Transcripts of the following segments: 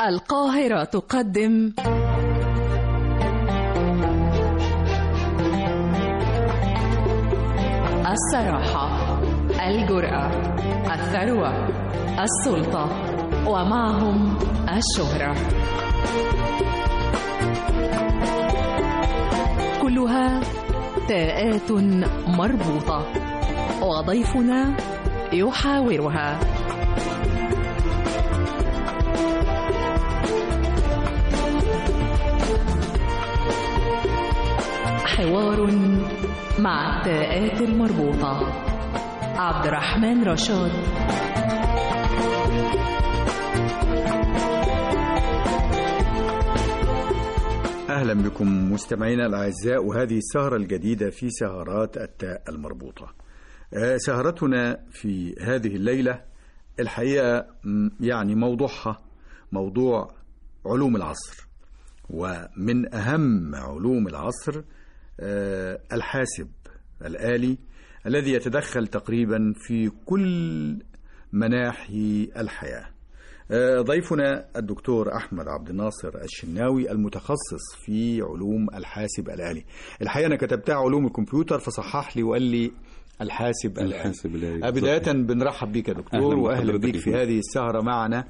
القاهرة تقدم الصراحة الجرأة الثروة السلطة ومعهم الشهرة كلها تاءات مربوطة وضيفنا يحاورها حوار مع التاءات المربوطة عبد الرحمن رشاد أهلا بكم مستمعينا الأعزاء وهذه السهرة الجديدة في سهرات التاء المربوطة آه، سهرتنا في هذه الليلة الحقيقة م، يعني موضوعها موضوع علوم العصر ومن أهم علوم العصر آه، الحاسب الآلي الذي يتدخل تقريبا في كل مناحي الحياه آه، ضيفنا الدكتور احمد عبد الناصر الشناوي المتخصص في علوم الحاسب الالي الحقيقه انا كتبتها علوم الكمبيوتر فصحح لي وقال لي الحاسب الالي الحاسب الآلي. آه، بدايه بنرحب بيك يا دكتور أهلاً واهلا بحضرتك بيك يا في فندم. هذه السهره معنا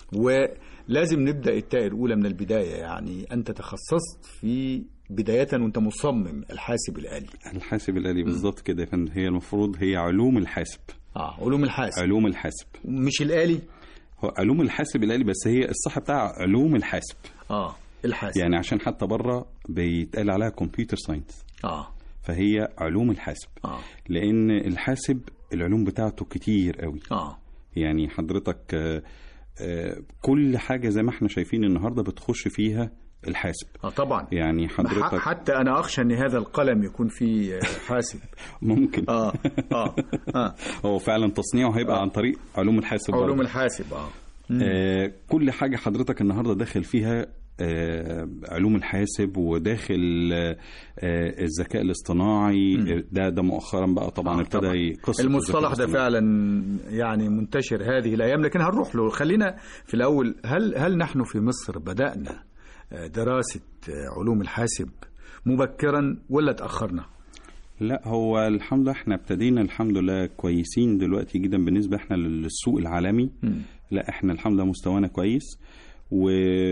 ولازم نبدا التاء الاولى من البدايه يعني انت تخصصت في بدايه وانت مصمم الحاسب الالي الحاسب الآلي بالظبط كده يا فندم هي المفروض هي علوم الحاسب اه علوم الحاسب علوم الحاسب مش الالي هو علوم الحاسب الآلي بس هي الصح بتاع علوم الحاسب اه الحاسب يعني عشان حتى بره بيتقال عليها كمبيوتر ساينس اه فهي علوم الحاسب اه لأن الحاسب العلوم بتاعته كتير قوي اه يعني حضرتك آه، آه، كل حاجة زي ما احنا شايفين النهاردة بتخش فيها الحاسب اه طبعا يعني ح- حضرتك حتى انا اخشى ان هذا القلم يكون فيه حاسب ممكن اه اه اه هو فعلا تصنيعه هيبقى عن طريق علوم الحاسب برضه. علوم الحاسب اه آه، كل حاجة حضرتك النهاردة داخل فيها آه، علوم الحاسب وداخل آه، آه، الذكاء الاصطناعي ده ده مؤخرا بقى طبعا آه، ابتدى طبعاً. ي- قصة المصطلح الذكاء ده الاصطناعي. فعلا يعني منتشر هذه الايام لكن هنروح له خلينا في الاول هل هل نحن في مصر بدانا آه، دراسه آه، علوم الحاسب مبكرا ولا تاخرنا؟ لا هو الحمد لله احنا ابتدينا الحمد لله كويسين دلوقتي جدا بالنسبة احنا للسوق العالمي مم. لا احنا الحمد لله مستوانا كويس و...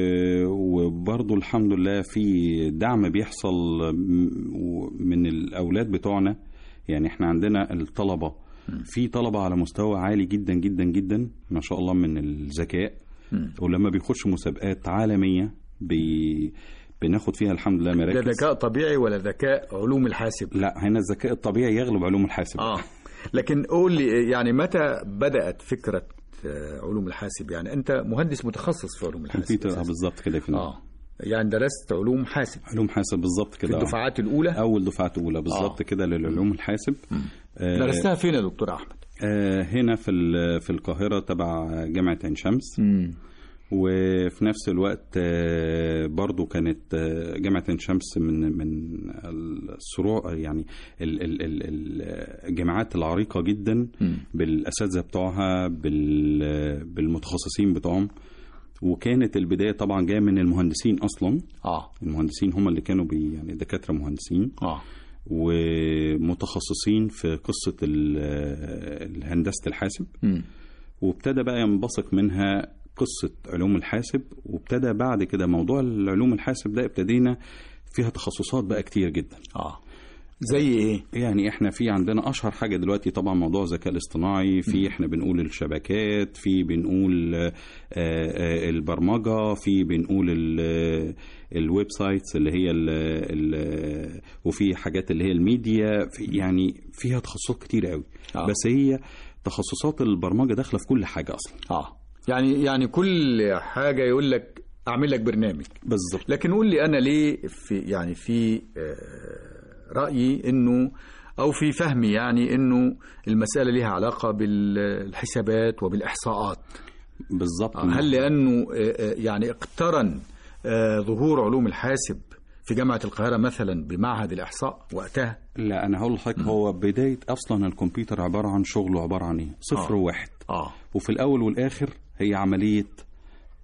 وبرضه الحمد لله في دعم بيحصل م- من الاولاد بتوعنا يعني احنا عندنا الطلبه في طلبه على مستوى عالي جدا جدا جدا ما شاء الله من الذكاء مم. ولما بيخشوا مسابقات عالميه بي... بناخد فيها الحمد لله ده مراكز ذكاء طبيعي ولا ذكاء علوم الحاسب؟ لا هنا الذكاء الطبيعي يغلب علوم الحاسب اه لكن قول لي يعني متى بدات فكره آه، علوم الحاسب يعني انت مهندس متخصص في علوم الحاسب كمبيوتر آه، أساساً. بالظبط كده في اه يعني درست علوم حاسب علوم حاسب بالظبط في كده آه. الدفعات الاولى اول دفعات اولى بالظبط آه. كده للعلوم الحاسب آه، درستها فين يا دكتور احمد آه، هنا في ال- في القاهره تبع جامعه عين شمس وفي نفس الوقت آه، برضو كانت آه، جامعه عين شمس من من الصروع يعني ال- ال- ال- ال- الجامعات العريقه جدا بالاساتذه بتوعها بال- بالمتخصصين بتوعهم وكانت البدايه طبعا جايه من المهندسين اصلا اه المهندسين هم اللي كانوا بي يعني دكاتره مهندسين اه ومتخصصين في قصة ال- هندسة الحاسب مم. وابتدى بقى ينبثق منها قصة علوم الحاسب وابتدى بعد كده موضوع العلوم الحاسب ده ابتدينا فيها تخصصات بقى كتير جدا اه زي ايه يعني احنا في عندنا اشهر حاجه دلوقتي طبعا موضوع الذكاء الاصطناعي في احنا بنقول الشبكات في بنقول آه، آه، البرمجه في بنقول ال- الويب سايتس اللي هي ال ال وفي حاجات اللي هي الميديا في يعني فيها تخصصات كتير قوي آه. بس هي تخصصات البرمجه داخله في كل حاجه اصلا اه يعني يعني كل حاجه يقول لك اعمل لك برنامج بالظبط لكن قول لي انا ليه في يعني في آه، رايي انه او في فهمي يعني انه المساله ليها علاقه بالحسابات وبالاحصاءات بالظبط آه، هل لانه آه، آه، يعني اقترن آه، ظهور علوم الحاسب في جامعه القاهره مثلا بمعهد الاحصاء وقتها لا انا هقول لحضرتك هو بدايه اصلا الكمبيوتر عباره عن شغله عباره عن ايه صفر آه. وواحد اه وفي الاول والاخر هي عمليه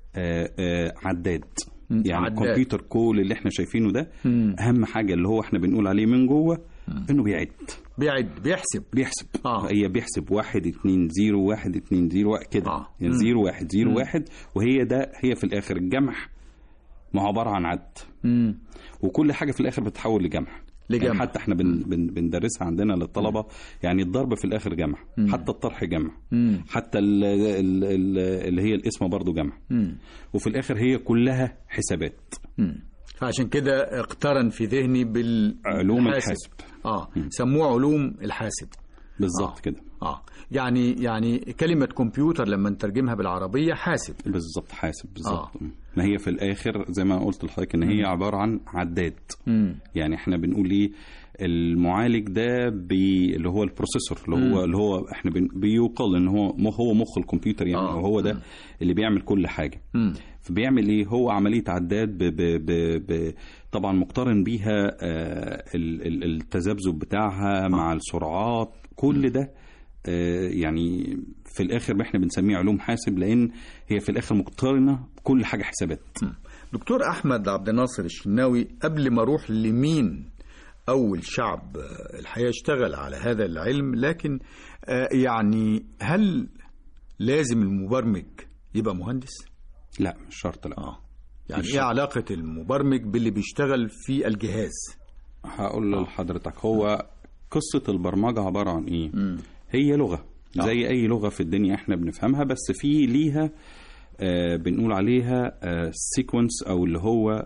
آه، آه، عداد يعني عداد. الكمبيوتر كل اللي احنا شايفينه ده اهم حاجه اللي هو احنا بنقول عليه من جوه انه بيعد بيعد بيحسب بيحسب آه. هي بيحسب واحد اتنين زيرو واحد اتنين زيرو كده آه. يعني زيرو واحد زيرو واحد وهي ده هي في الاخر الجمع ما هو عباره عن عد مم. وكل حاجه في الاخر بتتحول لجمع لجمع. يعني حتى احنا بن بن بندرسها عندنا للطلبه يعني الضرب في الاخر جمع حتى الطرح جمع مم. حتى ال ال ال اللي هي الاسم برضو جمع مم. وفي الاخر هي كلها حسابات مم. فعشان كده اقترن في ذهني بال علوم الحاسب. الحاسب. اه سموه علوم الحاسب بالظبط آه. كده اه يعني يعني كلمة كمبيوتر لما نترجمها بالعربية حاسب بالظبط حاسب بالظبط آه. ما هي في الاخر زي ما قلت لحضرتك ان هي عباره عن عداد مم. يعني احنا بنقول ايه المعالج ده بي اللي هو البروسيسور اللي هو اللي هو احنا بن بيقال ان هو م- هو مخ الكمبيوتر يعني آه. أو هو ده اللي بيعمل كل حاجه مم. فبيعمل ايه هو عمليه عداد ب ب ب ب طبعا مقترن بيها آه ال- ال- التذبذب بتاعها مع السرعات كل ده آه يعني في الاخر ما احنا بنسميه علوم حاسب لان هي في الاخر مقترنه بكل حاجه حسابات دكتور احمد عبد الناصر الشناوي قبل ما اروح لمين اول شعب آه، الحقيقه اشتغل على هذا العلم لكن آه، يعني هل لازم المبرمج يبقى مهندس؟ لا مش شرط لا اه يعني مش ايه شرط. علاقه المبرمج باللي بيشتغل في الجهاز؟ هقول لحضرتك هو قصة البرمجة عبارة عن إيه؟ هي لغة زي أي لغة في الدنيا إحنا بنفهمها بس في ليها آه بنقول عليها سيكونس أو اللي هو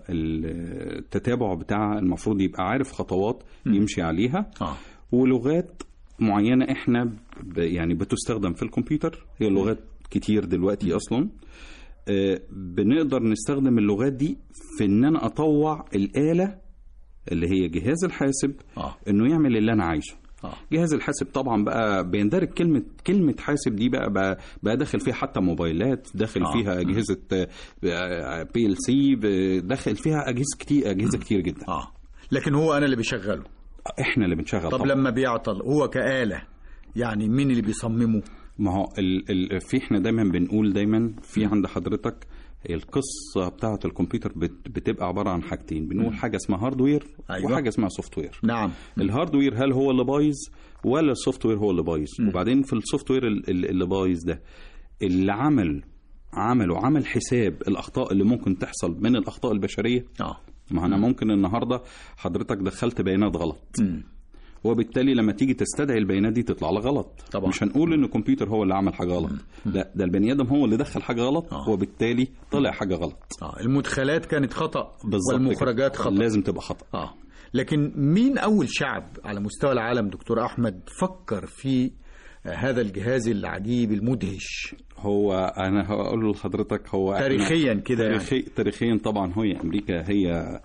التتابع بتاعها المفروض يبقى عارف خطوات يمشي عليها اه ولغات معينة إحنا ب يعني بتستخدم في الكمبيوتر هي لغات كتير دلوقتي أصلا آه، بنقدر نستخدم اللغات دي في إن أنا أطوع الآلة اللي هي جهاز الحاسب اه انه يعمل اللي انا عايزه اه جهاز الحاسب طبعا بقى بيندرج كلمه كلمه حاسب دي بقى بقى, بقى داخل فيها حتى موبايلات داخل آه. فيها اجهزه بي ال سي داخل فيها اجهزه كتير اجهزه كتير جدا اه لكن هو انا اللي بيشغله احنا اللي بنشغل طب طبعا لما بيعطل هو كآلة يعني مين اللي بيصممه؟ ما هو ال ال في احنا دايما بنقول دايما في عند حضرتك القصه بتاعه الكمبيوتر بت بتبقى عباره عن حاجتين بنقول حاجه اسمها هاردوير أيوة. وحاجه اسمها سوفت وير نعم الهاردوير هل هو اللي بايظ ولا السوفت وير هو اللي بايظ وبعدين في السوفت وير ال- ال- اللي بايظ ده اللي عمل عمله عمل حساب الاخطاء اللي ممكن تحصل من الاخطاء البشريه اه ما انا ممكن النهارده حضرتك دخلت بيانات غلط مم. وبالتالي لما تيجي تستدعي البيانات دي تطلع لك غلط طبعا. مش هنقول ان الكمبيوتر هو اللي عمل حاجه غلط لا ده البني ادم هو اللي دخل حاجه غلط آه. وبالتالي طلع حاجه غلط اه المدخلات كانت خطأ بالظبط والمخرجات كده. خطأ لازم تبقى خطا اه لكن مين اول شعب على مستوى العالم دكتور احمد فكر في آه، هذا الجهاز العجيب المدهش هو انا هقول لحضرتك هو إحنا- تاريخيا كده يعني. تاريخي تاريخيا طبعا هي امريكا هي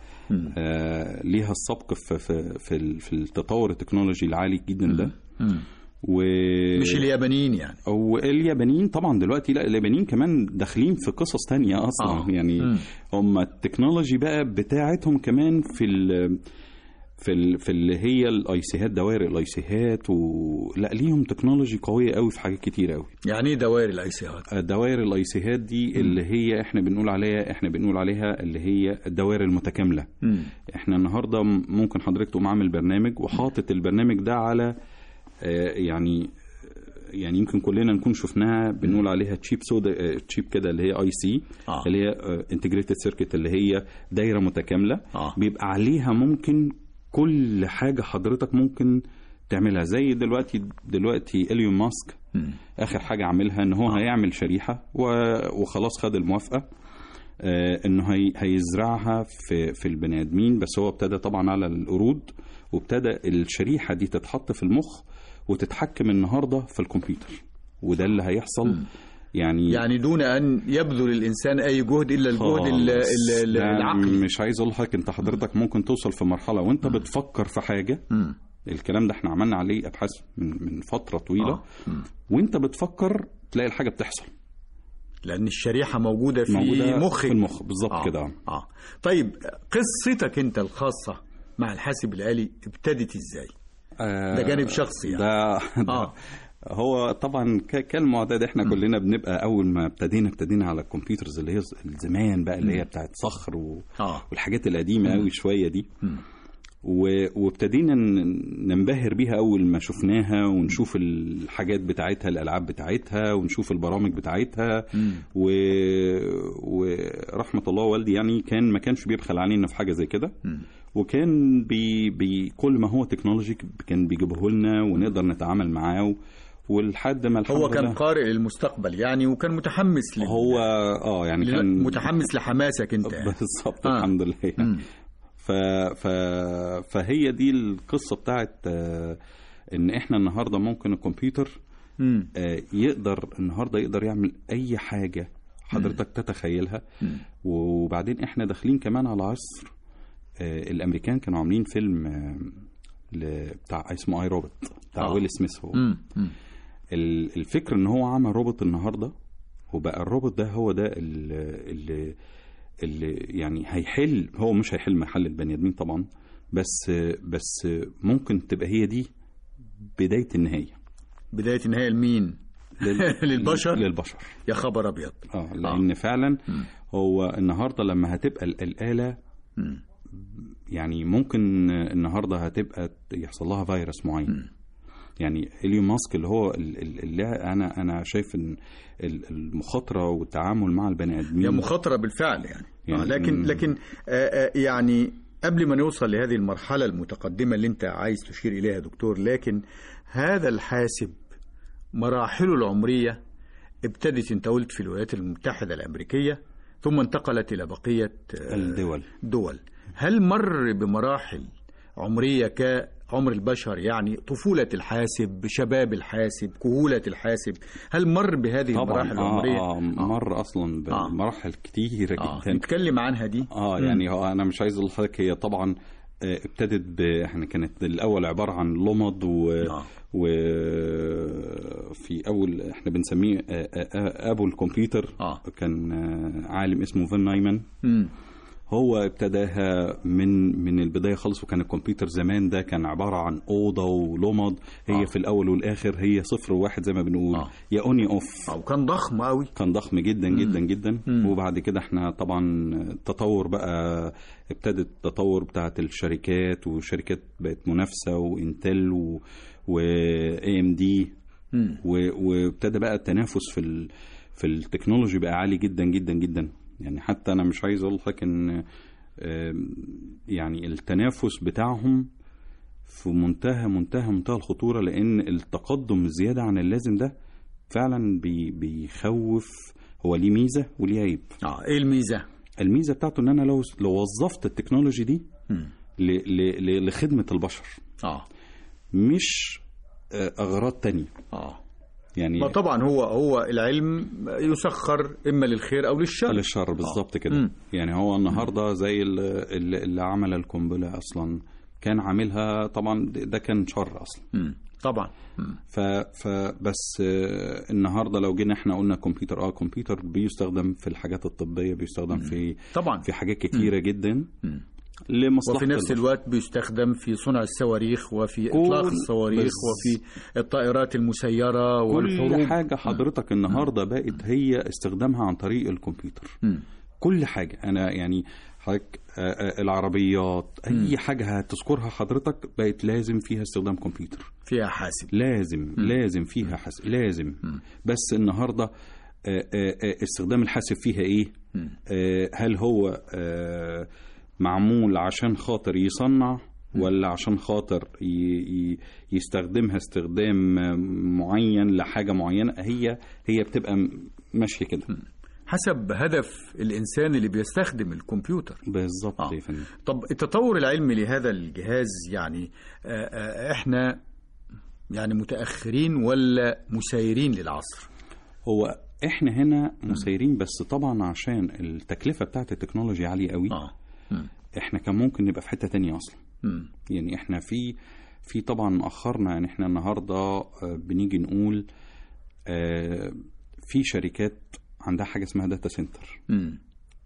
آه ليها السبق في في في, ال- في التطور التكنولوجي العالي جدا ده مم. و مش اليابانيين يعني واليابانيين طبعا دلوقتي لا اليابانيين كمان داخلين في قصص تانية اصلا آه. آه. يعني مم. هم التكنولوجي بقى بتاعتهم كمان في ال في ال في اللي هي الايسيهات دوائر الايسيهات و لا ليهم تكنولوجي قويه قوي في حاجات كتير قوي يعني ايه دوائر الايسيهات دوائر الايسيهات دي اللي هي احنا بنقول عليها احنا بنقول عليها اللي هي الدوائر المتكامله مم. احنا النهارده ممكن حضرتك تقوم عامل برنامج وحاطط البرنامج ده على آه، يعني يعني يمكن كلنا نكون شفناها بنقول عليها تشيب سودا تشيب كده اللي هي اي سي آه. اللي هي انتجريتد سيركت اللي هي دايره متكامله آه. بيبقى عليها ممكن كل حاجه حضرتك ممكن تعملها زي دلوقتي دلوقتي اليون ماسك مم. اخر حاجه عاملها ان هو هيعمل شريحه و- وخلاص خد الموافقه آه، انه هي هيزرعها في في البني ادمين بس هو ابتدى طبعا على القرود وابتدى الشريحه دي تتحط في المخ وتتحكم النهارده في الكمبيوتر وده اللي هيحصل يعني يعني دون ان يبذل الانسان اي جهد الا الجهد ال- خالص. ال- ال- لا، العقلي مش عايز اقول لك انت حضرتك ممكن توصل في مرحله وانت بتفكر في حاجه مم. الكلام ده احنا عملنا عليه ابحاث من من فتره طويله آه. مم. وانت بتفكر تلاقي الحاجه بتحصل لان الشريحه موجوده في موجودة مخك في المخ بالظبط آه. كده اه طيب قصتك انت الخاصه مع الحاسب الالي ابتدت ازاي؟ آه، ده جانب شخصي يعني. ده, ده آه. هو طبعا ك- كالمعتاد احنا كلنا بنبقى اول ما ابتدينا ابتدينا على الكمبيوترز اللي هي زمان بقى اللي هي بتاعت صخر و... اه والحاجات القديمه قوي شويه دي و- وابتدينا ن- ننبهر بيها اول ما شفناها ونشوف الحاجات بتاعتها الالعاب بتاعتها ونشوف البرامج بتاعتها و... ورحمه الله والدي يعني كان ما كانش بيبخل علينا في حاجه زي كده وكان بي... بي... كل ما هو تكنولوجي كان بيجيبه لنا ونقدر نتعامل معاه و... ولحد ما الحمد هو كان لله قارئ للمستقبل يعني وكان متحمس لل... هو اه يعني لل- كان متحمس لحماسك انت يعني. بالظبط آه. الحمد لله يعني. ف... ف... فهي دي القصه بتاعت آه، ان احنا النهارده ممكن الكمبيوتر مم. آه، يقدر النهارده يقدر يعمل اي حاجه حضرتك تتخيلها وبعدين احنا داخلين كمان على عصر آه، الامريكان كانوا عاملين فيلم آه، ل- بتاع اسمه اي روبوت بتاع آه. ويل سميث هو مم. مم. ال- الفكر ان هو عمل روبوت النهارده وبقى الروبوت ده هو ده اللي, اللي, اللي يعني هيحل هو مش هيحل محل البني ادمين طبعا بس بس ممكن تبقى هي دي بدايه النهايه بدايه النهايه لمين؟ لل- للبشر؟ للبشر يا خبر ابيض اه لان فعلا هو النهارده لما هتبقى ال- الاله مم. يعني ممكن النهارده هتبقى يحصل لها فيروس معين يعني إيلون ماسك اللي هو ال- ال- اللي انا انا شايف ان ال- المخاطره والتعامل مع البني ادمين هي مخاطره بالفعل يعني, يعني- آه لكن لكن آه آه يعني قبل ما نوصل لهذه المرحله المتقدمه اللي انت عايز تشير اليها يا دكتور لكن هذا الحاسب مراحله العمريه ابتدت انت قلت في الولايات المتحده الامريكيه ثم انتقلت الى بقيه آه، الدول دول هل مر بمراحل عمرية كعمر البشر يعني طفولة الحاسب شباب الحاسب كهولة الحاسب هل مر بهذه طبعا المراحل آه العمرية آه مر اصلا آه. بمراحل كتيره آه. جدا نتكلم عنها دي اه يعني هو انا مش عايز اقول لحضرتك هي طبعا آه، ابتدت ب احنا كانت الاول عباره عن لمض و آه. وفي اول احنا بنسميه آه، آه، آه، ابو الكمبيوتر آه. كان آه، عالم اسمه فين نايمان مم. هو ابتداها من من البدايه خالص وكان الكمبيوتر زمان ده كان عباره عن اوضه ولمض هي آه. في الاول والاخر هي صفر وواحد زي ما بنقول آه. يا اوني اوف أو كان ضخم قوي كان ضخم جدا جدا جدا مم. وبعد كده احنا طبعا التطور بقى ابتدت التطور بتاعت الشركات وشركات بقت منافسه وانتل و واي ام دي مم. وابتدى بقى التنافس في ال... في التكنولوجي بقى عالي جدا جدا جدا يعني حتى انا مش عايز اقول لك ان آم، يعني التنافس بتاعهم في منتهى منتهى منتهى الخطوره لان التقدم الزياده عن اللازم ده فعلا بي بيخوف هو ليه ميزه وليه عيب اه ايه الميزة؟ الميزه بتاعته ان انا لو لو وظفت التكنولوجي دي مم. ل... ل... ل... لخدمه البشر اه مش آه، اغراض تانية اه يعني ما طبعا هو هو العلم يسخر اما للخير او للشر للشر بالظبط كده مم. يعني هو النهارده زي ال- ال- اللي عمل القنبله اصلا كان عاملها طبعا ده كان شر اصلا مم. طبعا مم. ف فبس آه، النهارده لو جينا احنا قلنا كمبيوتر اه كمبيوتر بيستخدم في الحاجات الطبيه بيستخدم في طبعا في حاجات كتيره جدا مم. لمصلحه وفي نفس البشر. الوقت بيستخدم في صنع الصواريخ وفي كل- اطلاق الصواريخ بس- وفي الطائرات المسيره كل والحروب حاجه حضرتك النهارده بقت هي استخدامها عن طريق الكمبيوتر مم. كل حاجه انا يعني حضرتك آه، آه، العربيات اي حاجه هتذكرها حضرتك بقت لازم فيها استخدام كمبيوتر فيها حاسب لازم لازم فيها حاسب لازم بس النهارده آه، آه، آه، استخدام الحاسب فيها ايه آه، هل هو آه، معمول عشان خاطر يصنع ولا عشان خاطر ي- ي- يستخدمها استخدام آه، معين لحاجه معينه هي هي بتبقى م- ماشيه كده حسب هدف الانسان اللي بيستخدم الكمبيوتر بالظبط آه. يا فندم طب التطور العلمي لهذا الجهاز يعني آه، آه، احنا يعني متاخرين ولا مسيرين للعصر هو احنا هنا مسيرين بس طبعا عشان التكلفه بتاعت التكنولوجيا عاليه قوي اه مم. احنا كان ممكن نبقى في حته تانية اصلا مم. يعني احنا في في طبعا اخرنا يعني احنا النهارده آه، بنيجي نقول آه، في شركات عندها حاجه اسمها داتا سنتر مم.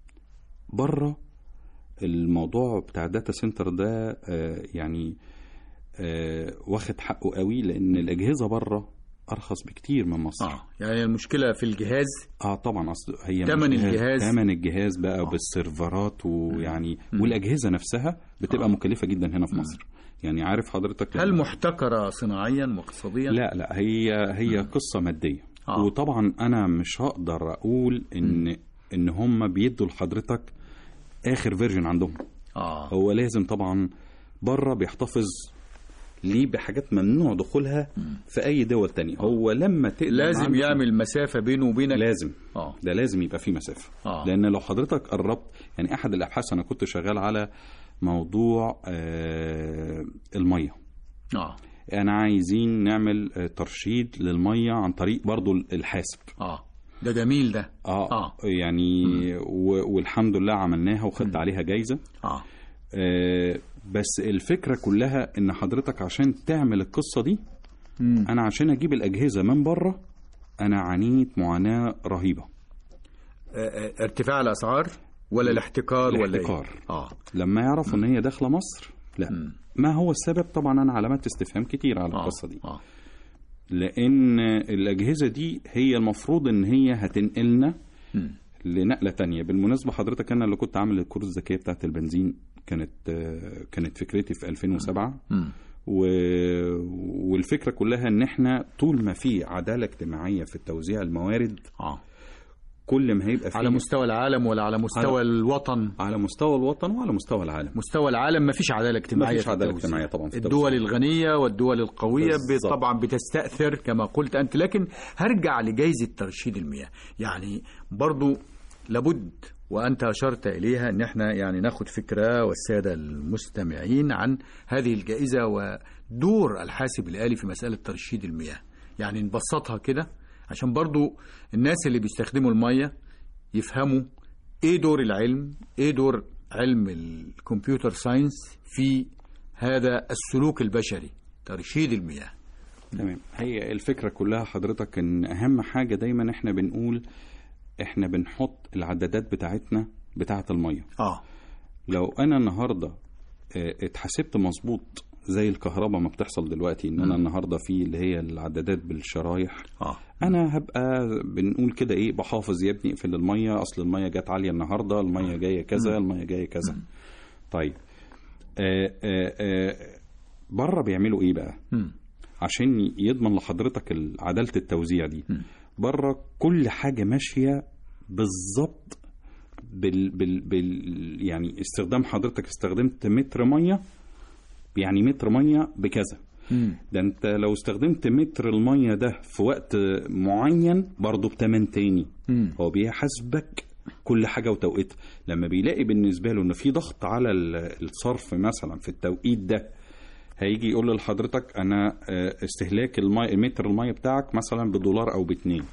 بره الموضوع بتاع الداتا سنتر ده آه، يعني آه، واخد حقه قوي لان الاجهزه بره ارخص بكتير من مصر اه يعني المشكله في الجهاز اه طبعا اصل هي تمن مش جهاز- الجهاز. تمن الجهاز بقى بالسيرفرات ويعني والاجهزه نفسها بتبقى مكلفه جدا هنا في مصر يعني عارف حضرتك هل لما- محتكره صناعيا واقتصاديا لا لا هي هي قصه ماديه آه. وطبعا انا مش هقدر اقول ان ان هم بيدوا لحضرتك اخر فيرجن عندهم اه هو لازم طبعا بره بيحتفظ ليه بحاجات ممنوع دخولها في اي دول تانية هو لما تقدر لازم عنده- يعمل مسافه بينه وبينك لازم اه ده لازم يبقى فيه مسافه آه. لان لو حضرتك قربت يعني احد الابحاث انا كنت شغال على موضوع آه الميه اه انا عايزين نعمل آه، ترشيد للميه عن طريق برضو الحاسب اه ده جميل ده اه, آه. يعني و- والحمد لله عملناها وخدت عليها جايزه اه آه بس الفكره كلها ان حضرتك عشان تعمل القصه دي مم. انا عشان اجيب الاجهزه من بره انا عانيت معاناه رهيبه آه، آه، ارتفاع الاسعار ولا الاحتكار ولا الاحتكار. ايه اه لما يعرفوا ان هي داخله مصر لا ما هو السبب طبعا انا علامات استفهام كتير على اه القصه دي اه لان الاجهزه دي هي المفروض ان هي هتنقلنا مم. لنقله تانية بالمناسبه حضرتك انا اللي كنت عامل الكروت الذكيه بتاعه البنزين كانت آه، كانت فكرتي في 2007 مم. و... والفكره كلها ان احنا طول ما في عداله اجتماعيه في توزيع الموارد اه كل ما هيبقى في على مستوى العالم ولا على مستوى على- الوطن على مستوى الوطن وعلى مستوى العالم مستوى العالم ما فيش عداله اجتماعيه مفيش في عدالة التوزيع. اجتماعية طبعاً في الدول التوزيع. الغنيه والدول القويه ب- بالظبط. طبعا بتستاثر كما قلت انت لكن هرجع لجائزه ترشيد المياه يعني برضو لابد وانت اشرت اليها ان احنا يعني ناخد فكره والساده المستمعين عن هذه الجائزه ودور الحاسب الالي في مساله ترشيد المياه يعني نبسطها كده عشان برضو الناس اللي بيستخدموا الميه يفهموا ايه دور العلم ايه دور علم الكمبيوتر ساينس في هذا السلوك البشري ترشيد المياه تمام هي الفكره كلها حضرتك ان اهم حاجه دايما احنا بنقول احنا بنحط العدادات بتاعتنا بتاعه الميه اه لو انا النهارده آه، اتحسبت مظبوط زي الكهرباء ما بتحصل دلوقتي ان انا النهارده في اللي هي العدادات بالشرايح اه انا هبقى بنقول كده ايه بحافظ يا ابني اقفل الميه اصل الميه جت عاليه النهارده الميه جايه كذا الميه جايه كذا طيب آه آه آه بره بيعملوا ايه بقى مم. عشان يضمن لحضرتك ال- عداله التوزيع دي بره كل حاجه ماشيه بالظبط بال, بال, بال يعني استخدام حضرتك استخدمت متر ميه يعني متر ميه بكذا مم. ده انت لو استخدمت متر الميه ده في وقت معين برضه بتمن تاني مم. هو بيحاسبك كل حاجه وتوقيتها لما بيلاقي بالنسبه له ان في ضغط على ال- الصرف مثلا في التوقيت ده هيجي يقول لحضرتك انا آه، استهلاك المي متر الميه بتاعك مثلا بدولار او باتنين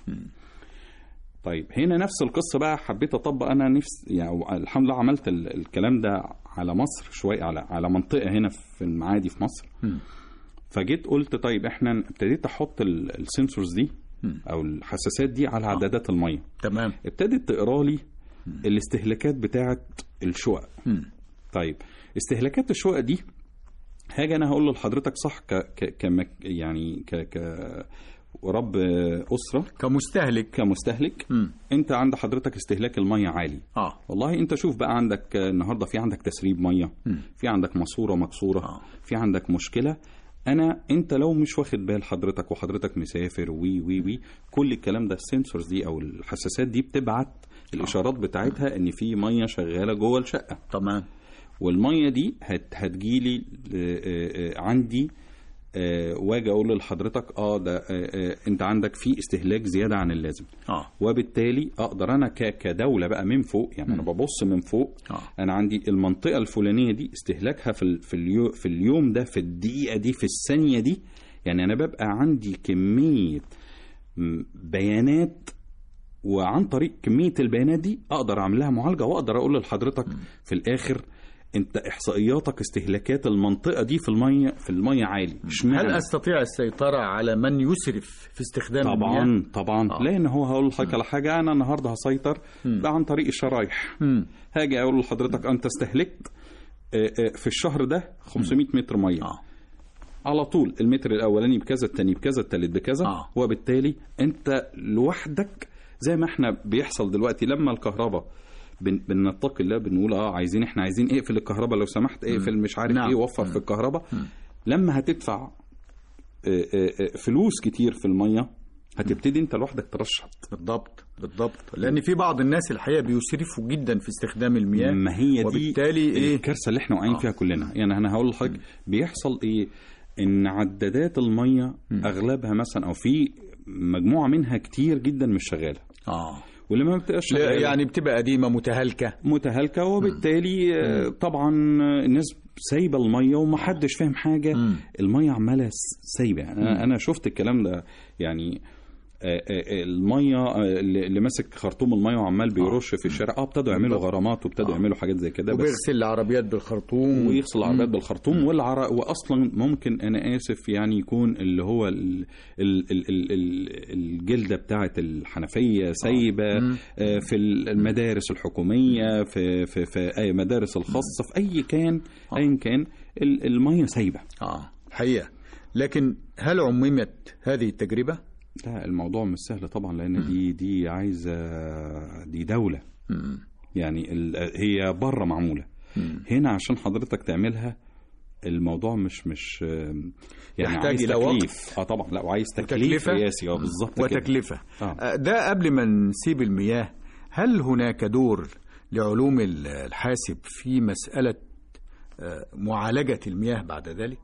طيب هنا نفس القصه بقى حبيت اطبق انا نفس يعني الحمد لله عملت ال- الكلام ده على مصر شويه على على منطقه هنا في المعادي في مصر فجيت قلت طيب احنا ابتديت احط ال- السنسورز دي او الحساسات دي على عدادات الميه تمام ابتدت تقرا لي الاستهلاكات بتاعه الشقق مم. طيب استهلاكات الشقق دي هاجي انا هقول لحضرتك صح ك ك كمك يعني ك ك رب اسره كمستهلك كمستهلك مم. انت عند حضرتك استهلاك الميه عالي اه والله انت شوف بقى عندك آه، النهارده في عندك تسريب ميه في عندك ماسوره مكسوره آه. في عندك مشكله انا انت لو مش واخد بال حضرتك وحضرتك مسافر وي وي وي كل الكلام ده السنسورز دي او الحساسات دي بتبعت الاشارات بتاعتها ان في ميه شغاله جوه الشقه تمام والميه دي هت هتجيلي آه، آه، آه، عندي آه، واجي اقول لحضرتك اه ده آه، آه، انت عندك في استهلاك زياده عن اللازم اه وبالتالي اقدر انا ك- كدوله بقى من فوق يعني انا ببص من فوق آه. انا عندي المنطقه الفلانيه دي استهلاكها في ال- في اليو في اليوم ده في الدقيقه دي في الثانيه دي يعني انا ببقى عندي كميه م- بيانات وعن طريق كميه البيانات دي اقدر اعمل لها معالجه واقدر اقول لحضرتك في الاخر انت احصائياتك استهلاكات المنطقه دي في الميه في الميه عالي هل اشمعنى استطيع السيطره على من يسرف في استخدام المياه؟ طبعا طبعا آه. لان هو هقول لحضرتك على حاجه انا النهارده هسيطر بقى عن طريق الشرايح مم. هاجي اقول لحضرتك انت استهلكت آه، آه، في الشهر ده 500 متر ميه اه على طول المتر الاولاني بكذا الثاني بكذا الثالث بكذا آه. وبالتالي انت لوحدك زي ما احنا بيحصل دلوقتي لما الكهرباء بن بنتقي الله بنقول اه عايزين احنا عايزين اقفل الكهرباء لو سمحت اقفل مش عارف نعم. ايه وفر في الكهرباء لما هتدفع آه، آه، آه، فلوس كتير في الميه هتبتدي انت لوحدك ترشط بالضبط بالضبط لان في بعض الناس الحقيقه بيسرفوا جدا في استخدام المياه ما هي دي وبالتالي ايه الكارثه اللي احنا واقعين آه. فيها كلنا يعني انا هقول لحضرتك بيحصل ايه ان عدادات الميه اغلبها مثلا او في مجموعه منها كتير جدا مش شغاله اه واللي ما بتبقاش لا، شغاله يعني بتبقى قديمه متهالكه متهالكه وبالتالي آه، طبعا الناس سايبه الميه ومحدش فاهم حاجه الميه عماله س- سايبه انا انا شفت الكلام ده يعني آه، آه، الميه آه، اللي اللي ماسك خرطوم الميه وعمال بيرش في الشارع اه ابتدوا يعملوا غرامات وابتدوا يعملوا حاجات زي كده بس وبيغسل العربيات بالخرطوم ويغسل العربيات بالخرطوم والعر... واصلا ممكن انا اسف يعني يكون اللي هو ال... ال... ال... ال... ال- الجلده بتاعه الحنفيه سايبه آه، في المدارس الحكوميه في في في اي مدارس الخاصه في اي كان ايا كان ال- الميه سايبه اه الحقيقه لكن هل عممت هذه التجربه؟ لا الموضوع مش سهل طبعا لان دي دي عايزه دي دوله يعني ال... هي بره معموله هنا عشان حضرتك تعملها الموضوع مش مش آم، يعني يحتاج عايز إلى تكليف اه طبعا لا وعايز تكليف وتكلفة. رئاسي اه بالظبط كده. وتكلفه آه. آه، ده قبل ما نسيب المياه هل هناك دور لعلوم ال- الحاسب في مساله آه، معالجه المياه بعد ذلك؟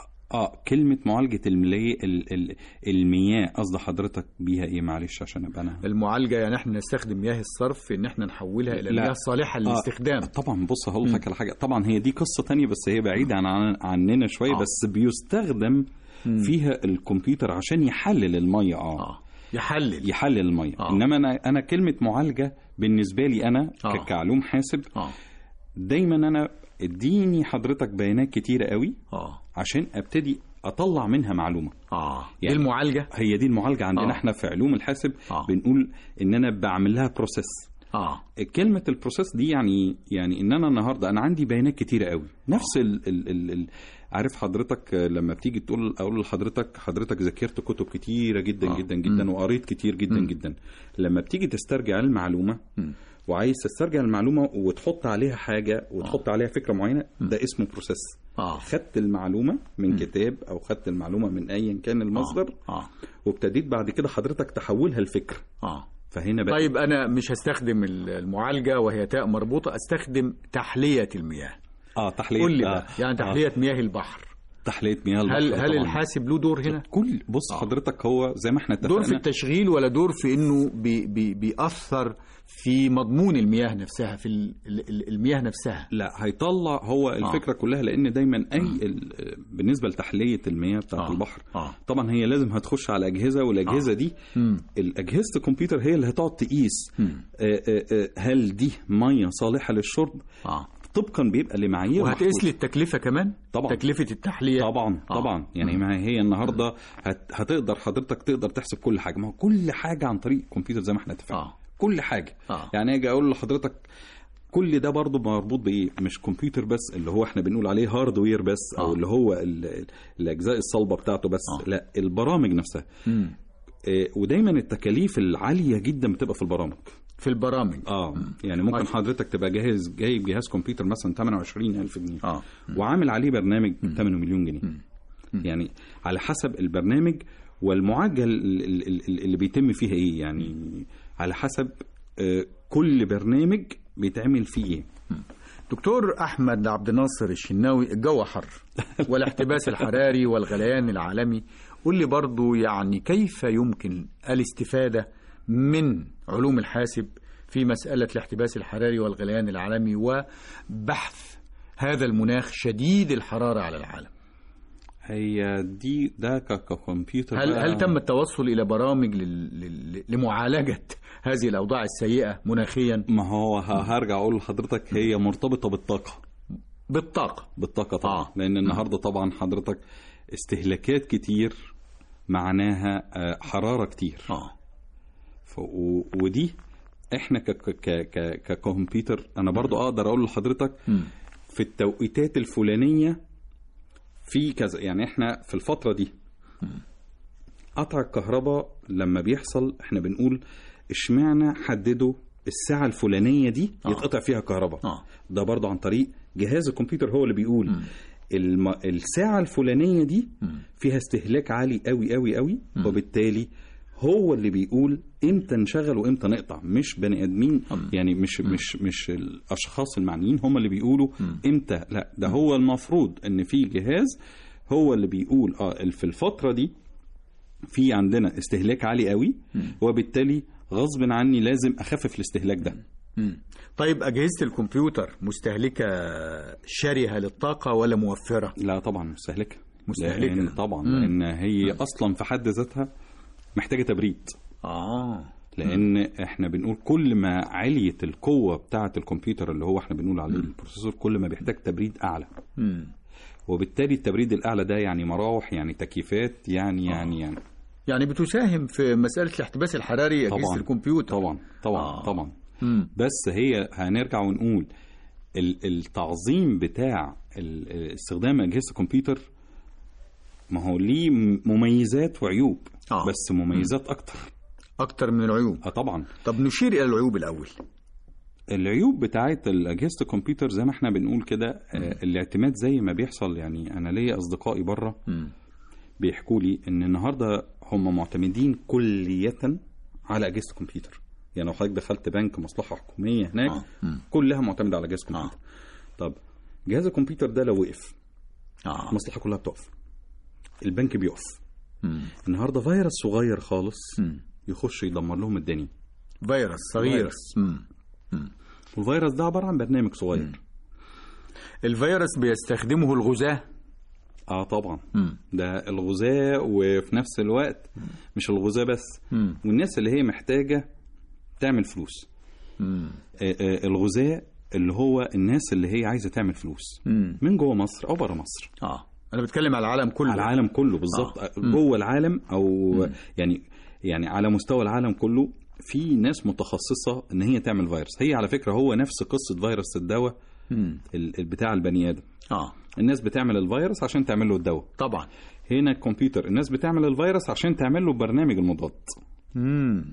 اه كلمه معالجه الملي... ال... ال... المياه قصد حضرتك بيها ايه معلش عشان ابقى انا المعالجه يعني احنا نستخدم مياه الصرف في ان احنا نحولها الى لا. مياه صالحه للاستخدام آه طبعا بص هقول لك على حاجه طبعا هي دي قصه تانية بس هي بعيده عن عن- عننا شويه آه. بس بيستخدم فيها الكمبيوتر عشان يحلل الميه اه, اه يحلل يحلل الميه آه. انما انا انا كلمه معالجه بالنسبه لي انا آه. ك- كعلوم حاسب اه دايما انا اديني حضرتك بيانات كتيره قوي اه عشان ابتدي اطلع منها معلومه اه يعني- يعني المعالجه هي دي المعالجه عندنا آه. احنا في علوم الحاسب آه. بنقول ان انا بعمل لها بروسيس اه كلمة البروسيس دي يعني يعني ان انا النهارده انا عندي بيانات كتيرة قوي نفس ال ال ال ال عارف حضرتك لما بتيجي تقول اقول لحضرتك حضرتك ذاكرت كتب كتيرة جدا آه. جدا جدا وقريت كتير جدا جدا لما بتيجي تسترجع المعلومة وعايز تسترجع المعلومة وتحط عليها حاجة وتحط عليها فكرة معينة ده اسمه بروسيس اه خدت المعلومة من كتاب او خدت المعلومة من ايا كان المصدر اه وابتديت بعد كده حضرتك تحولها لفكر اه فهنا بقى طيب انا مش هستخدم المعالجه وهي تاء مربوطه استخدم تحليه المياه اه تحلية قول لي آه. بقى يعني تحليه مياه البحر تحلية مياه هل البحر هل طبعاً. الحاسب له دور هنا كل بص حضرتك هو زي ما احنا اتفقنا دور في التشغيل ولا دور في انه بي بي بيأثر في مضمون المياه نفسها في ال- ال- المياه نفسها لا هيطلع هو الفكره كلها لان دايما اي ال- بالنسبه لتحليه المياه بتاعت آه. البحر آه. طبعا هي لازم هتخش على اجهزه والاجهزه دي الاجهزه الكمبيوتر هي اللي هتقعد تقيس آه، آه، آه، هل دي ميه صالحه للشرب اه طبقا بيبقى لمعايير وهتقيس محطوطة. لي التكلفه كمان طبعاً. تكلفه التحليه طبعا آه. طبعا يعني ما هي النهارده هت هتقدر حضرتك تقدر تحسب كل حاجه ما هو كل حاجه عن طريق الكمبيوتر زي ما احنا اتفقنا آه. كل حاجه آه. يعني اجي اقول لحضرتك كل ده برضه مربوط بايه مش كمبيوتر بس اللي هو احنا بنقول عليه هاردوير بس او آه. اللي هو ال- ال- الاجزاء الصلبه بتاعته بس آه. لا البرامج نفسها مم. آه، ودايما التكاليف العاليه جدا بتبقى في البرامج في البرامج اه يعني ممكن طيب. حضرتك تبقى جاهز جايب جهاز كمبيوتر مثلا 28000 جنيه اه وعامل عليه برنامج 8 مليون جنيه يعني على حسب البرنامج والمعالجه ال- ال- ال- اللي بيتم فيها ايه يعني على حسب آه، كل برنامج بيتعمل فيه ايه دكتور احمد عبد الناصر الشناوي الجو حر والاحتباس الحراري والغليان العالمي قل لي برضو يعني كيف يمكن الاستفاده من علوم الحاسب في مساله الاحتباس الحراري والغليان العالمي وبحث هذا المناخ شديد الحراره على العالم هي دي ده ك- ككمبيوتر هل بقى- هل تم التوصل الى برامج لل- لل- لمعالجه هذه الاوضاع السيئه مناخيا ما هو ه- هرجع اقول لحضرتك هي مرتبطه بالطاقه بالطاقه بالطاقه طبعا آه. لان النهارده طبعا حضرتك استهلاكات كتير معناها آه، حراره كتير اه ف... و... ودي احنا ك... ك... ك... ككمبيوتر انا برضو اقدر اقول لحضرتك مم. في التوقيتات الفلانيه في كذا يعني احنا في الفتره دي قطع الكهرباء لما بيحصل احنا بنقول اشمعنى حددوا الساعه الفلانيه دي يتقطع فيها كهرباء آه. ده برضه عن طريق جهاز الكمبيوتر هو اللي بيقول الم... الساعه الفلانيه دي فيها استهلاك عالي قوي قوي قوي وبالتالي هو اللي بيقول امتى نشغل وامتى نقطع مش بني ادمين يعني مش مش مش الاشخاص المعنيين هم اللي بيقولوا امتى لا ده هو المفروض ان في جهاز هو اللي بيقول اه في الفتره دي في عندنا استهلاك عالي قوي وبالتالي غصب عني لازم اخفف الاستهلاك ده مم. طيب أجهزة الكمبيوتر مستهلكة شرهة للطاقة ولا موفرة؟ لا طبعا مستهلكه مستهلكة. لأن طبعا لان هي اصلا في حد ذاتها محتاجه تبريد آه لان احنا بنقول كل ما عليت القوه بتاعه الكمبيوتر اللي هو احنا بنقول عليه البروسيسور كل ما بيحتاج تبريد اعلى مم. وبالتالي التبريد الاعلى ده يعني مراوح يعني تكييفات يعني يعني يعني يعني بتساهم في مسألة الاحتباس الحراري أجهزة طبعا الكمبيوتر طبعا طبعا آه. آه. طبعا مم. بس هي هنرجع ونقول ال- التعظيم بتاع ال- استخدام اجهزه الكمبيوتر ما هو ليه م- مميزات وعيوب آه. بس مميزات اكتر أكتر من العيوب اه طبعا طب نشير إلى العيوب الأول العيوب بتاعت اجهزه الكمبيوتر زي ما احنا بنقول كده آه، الاعتماد زي ما بيحصل يعني انا ليا اصدقائي بره مم. بيحكوا لي ان النهارده هم معتمدين كلية على اجهزه الكمبيوتر يعني لو حضرتك دخلت بنك مصلحه حكوميه هناك آه. مم. كلها معتمده على جهاز كمبيوتر طب جهاز الكمبيوتر ده لو وقف آه. المصلحه كلها بتقف البنك بيقف مم. النهارده فيروس صغير خالص مم. يخش يدمر لهم الدنيا فيروس صغير فيروس. مم. والفيروس ده عباره عن برنامج صغير الفيروس بيستخدمه الغزاة اه طبعا مم. ده الغذاء وفي نفس الوقت مش الغذاء بس مم. والناس اللي هي محتاجه تعمل فلوس مم. آه، آه، الغذاء اللي هو الناس اللي هي عايزه تعمل فلوس مم. من جوه مصر او بره مصر اه انا بتكلم على العالم كله على العالم كله بالظبط آه. آه. جوه العالم او يعني يعني على مستوى العالم كله في ناس متخصصه ان هي تعمل فيروس هي على فكره هو نفس قصه فيروس الدواء مم. ال- بتاع البني ادم اه الناس بتعمل الفيروس عشان تعمل له الدواء طبعا هنا الكمبيوتر الناس بتعمل الفيروس عشان تعمل له برنامج المضاد مم.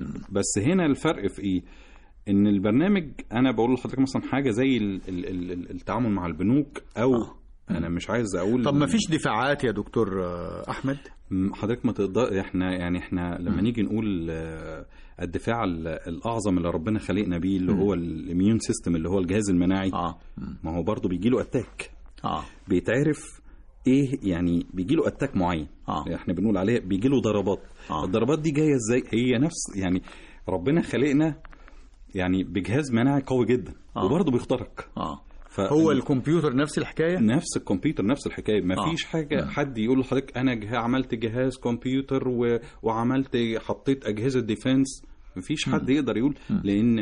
بس هنا الفرق في ايه ان البرنامج انا بقول لحضرتك مثلا حاجه زي ال- ال- ال- التعامل مع البنوك او آه. انا مش عايز اقول طب ما فيش دفاعات يا دكتور آه، احمد م- حضرتك ما تقدر احنا يعني احنا لما نيجي نقول آه، الدفاع ال- الاعظم اللي ربنا خلقنا بيه اللي هو الاميون سيستم اللي هو الجهاز المناعي اه مم. ما هو برضه بيجي له اتاك اه بيتعرف ايه يعني بيجي له اتاك معين آه. احنا بنقول عليه بيجي له ضربات آه. الضربات دي جايه ازاي هي نفس يعني ربنا خلقنا يعني بجهاز مناعي قوي جدا آه. وبرضه بيخترق اه ف... هو الكمبيوتر نفس الحكايه نفس الكمبيوتر نفس الحكايه ما آه. فيش حاجه حد يقول لحضرتك انا جه- عملت جهاز كمبيوتر و... وعملت حطيت اجهزه ديفense ما فيش حد يقدر يقول لان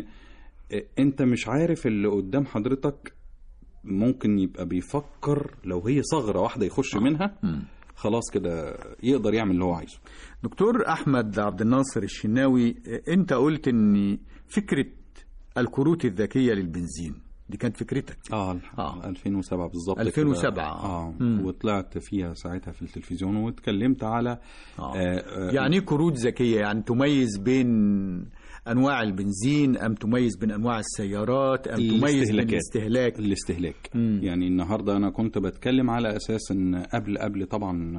انت مش عارف اللي قدام حضرتك ممكن يبقى بيفكر لو هي ثغره واحده يخش منها مم. خلاص كده يقدر يعمل اللي هو عايزه دكتور احمد عبد الناصر الشناوي آه، انت قلت ان فكره الكروت الذكيه للبنزين دي كانت فكرتك اه, آه. آه. 2007 بالظبط 2007 كده. اه مم. وطلعت فيها ساعتها في التلفزيون واتكلمت على آه. آه آه يعني ايه كروت ذكيه يعني تميز بين انواع البنزين ام تميز بين انواع السيارات ام تميز بين الاستهلاكات. الاستهلاك الاستهلاك مم. يعني النهارده انا كنت بتكلم على اساس ان قبل قبل طبعا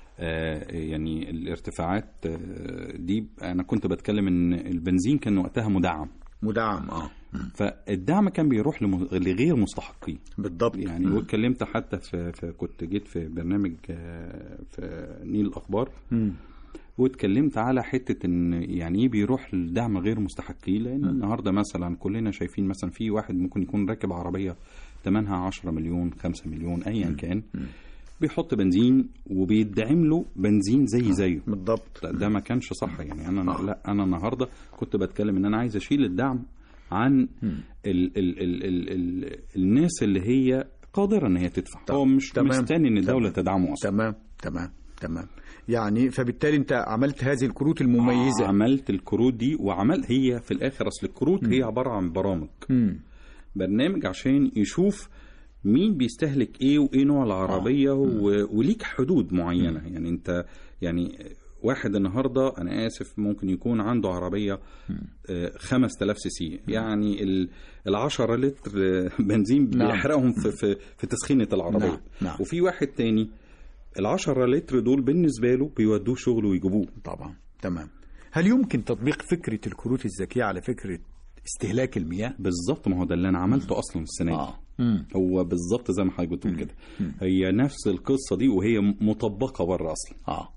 آه، يعني الارتفاعات آه، دي انا كنت بتكلم ان البنزين كان وقتها مدعم مدعم اه مم. فالدعم كان بيروح لم- لغير مستحقين بالضبط يعني مم. واتكلمت حتى في, في كنت جيت في برنامج آه، في نيل الاخبار مم. واتكلمت على حته ان يعني ايه بيروح لدعم غير مستحقين لان النهارده مثلا كلنا شايفين مثلا في واحد ممكن يكون راكب عربيه ثمنها 10 مليون 5 مليون ايا كان بيحط بنزين وبيدعم له بنزين زي زيه بالضبط لا ده ما كانش صح يعني انا آه. لا انا النهارده كنت بتكلم ان انا عايز اشيل الدعم عن مم. ال ال ال ال ال الناس اللي هي قادره ان هي تدفع طب، هو مش تمام. مستني ان الدوله تدعمه اصلا تمام تمام تمام يعني فبالتالي انت عملت هذه الكروت المميزه آه، عملت الكروت دي وعمل هي في الاخر اصل الكروت هي عباره عن برامج مم. برنامج عشان يشوف مين بيستهلك ايه وايه نوع العربيه و... وليك حدود معينه يعني انت يعني واحد النهارده انا اسف ممكن يكون عنده عربيه آه، 5000 سي سي يعني ال ال 10 لتر آه، بنزين نعم. بيحرقهم في في, في تسخينه العربيه نعم، نعم. وفي واحد تاني ال 10 لتر دول بالنسبه له بيودوه شغل ويجيبوه طبعا تمام هل يمكن تطبيق فكرة الكروت الذكية على فكرة استهلاك المياه؟ بالظبط ما هو ده اللي انا عملته اصلا السنه دي اه مم. هو بالظبط زي ما حضرتك بتقول كده هي نفس القصه دي وهي مطبقه بره اصلا اه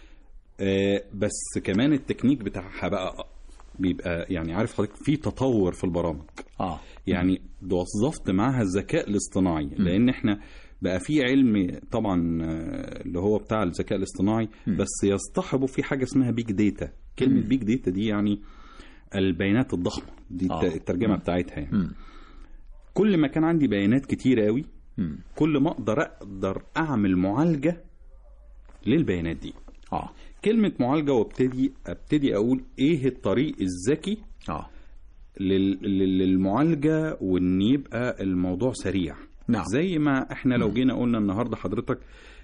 آه بس كمان التكنيك بتاعها بقى بيبقى يعني عارف حضرتك في تطور في البرامج اه يعني وظفت معاها الذكاء الاصطناعي لان احنا بقى في علم طبعا آه، اللي هو بتاع الذكاء الاصطناعي بس يصطحبه في حاجه اسمها بيج داتا كلمه بيج داتا دي يعني البيانات الضخمه دي الت- آه. الترجمه بتاعتها يعني مم. كل ما كان عندي بيانات كتيره قوي مم. كل ما اقدر اقدر اعمل معالجه للبيانات دي اه كلمه معالجه وابتدي ابتدي اقول ايه الطريق الذكي اه لل- لل- للمعالجه وان يبقى الموضوع سريع نعم. زي ما احنا لو جينا قلنا النهارده حضرتك